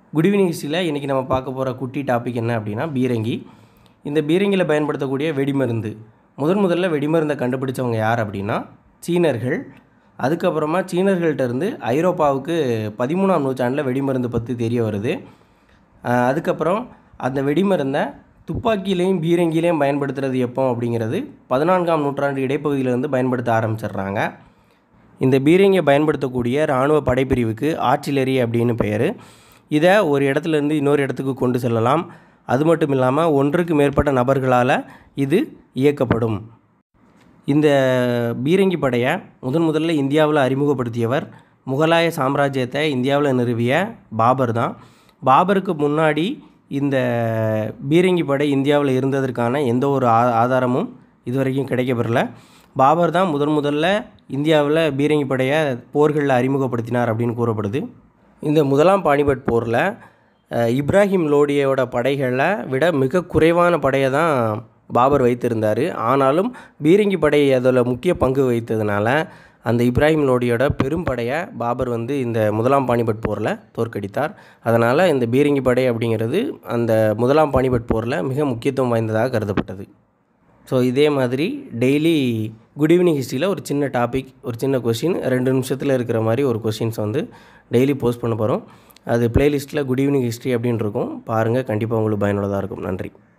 good evening ஹிஸ்ட்ரியில் இன்றைக்கி நம்ம பார்க்க போகிற குட்டி டாபிக் என்ன அப்படின்னா பீரங்கி இந்த பீரங்கியில் பயன்படுத்தக்கூடிய வெடிமருந்து முதன் முதல்ல வெடிமருந்தை கண்டுபிடிச்சவங்க யார் அப்படின்னா சீனர்கள் அதுக்கப்புறமா சீனர்கள்ட்ட இருந்து ஐரோப்பாவுக்கு பதிமூணாம் நூற்றாண்டில் வெடிமருந்து பற்றி தெரிய வருது அஹ் அதுக்கப்புறம் அந்த வெடிமருந்தை துப்பாக்கியிலையும் பீரங்கிலையும் பயன்படுத்துறது எப்போ அப்படிங்கிறது பதினான்காம் நூற்றாண்டு இடைப்பகுதியிலேருந்து பயன்படுத்த ஆரம்பிச்சிடுறாங்க இந்த பீரங்கியை பயன்படுத்தக்கூடிய இராணுவ படைப்பிரிவுக்கு ஆர்ட்டிலரி அப்படின்னு பெயர் இதை ஒரு இடத்துலேருந்து இன்னொரு இடத்துக்கு கொண்டு செல்லலாம் அது மட்டும் இல்லாமல் ஒன்றுக்கு மேற்பட்ட நபர்களால் இது இயக்கப்படும் இந்த பீரங்கி படையை முதன் முதல்ல இந்தியாவில் அறிமுகப்படுத்தியவர் முகலாய சாம்ராஜ்யத்தை இந்தியாவில் நிறுவிய பாபர் தான் பாபருக்கு முன்னாடி இந்த பீரங்கி படை இந்தியாவில் இருந்ததற்கான எந்த ஒரு ஆ ஆதாரமும் இதுவரைக்கும் கிடைக்கப்பெறல பாபர் தான் முதன் முதல்ல இந்தியாவில் பீரங்கி படையை போர்களில் அறிமுகப்படுத்தினார் அப்படின்னு கூறப்படுது இந்த முதலாம் பானிபட் போரில் அஹ், இப்ராஹிம் லோடியோட படைகளை விட மிக குறைவான படையை தான் பாபர் வைத்திருந்தார் ஆனாலும் பீரங்கி படை அதில் முக்கிய பங்கு வகித்ததுனால அந்த இப்ராஹிம் லோடியோட பெரும் படையை பாபர் வந்து இந்த முதலாம் பானிபட் போரில் தோற்கடித்தார் அதனால் இந்த பீரங்கி படை அப்படிங்கிறது அந்த முதலாம் பானிபட் போரில் மிக முக்கியத்துவம் வாய்ந்ததாக கருதப்பட்டது ஸோ இதே மாதிரி டெய்லி குட் ஈவினிங் ஹிஸ்ட்ரியில் ஒரு சின்ன டாபிக் ஒரு சின்ன கொஷின் ரெண்டு நிமிஷத்தில் இருக்கிற மாதிரி ஒரு கொஷின்ஸ் வந்து டெய்லி போஸ்ட் பண்ண போகிறோம் அது பிளேலிஸ்ட்டில் குட் ஈவினிங் ஹிஸ்ட்ரி அப்படின்னு இருக்கும் பாருங்கள் கண்டிப்பாக உங்களுக்கு பயனுள்ளதாக இருக்கும் நன்றி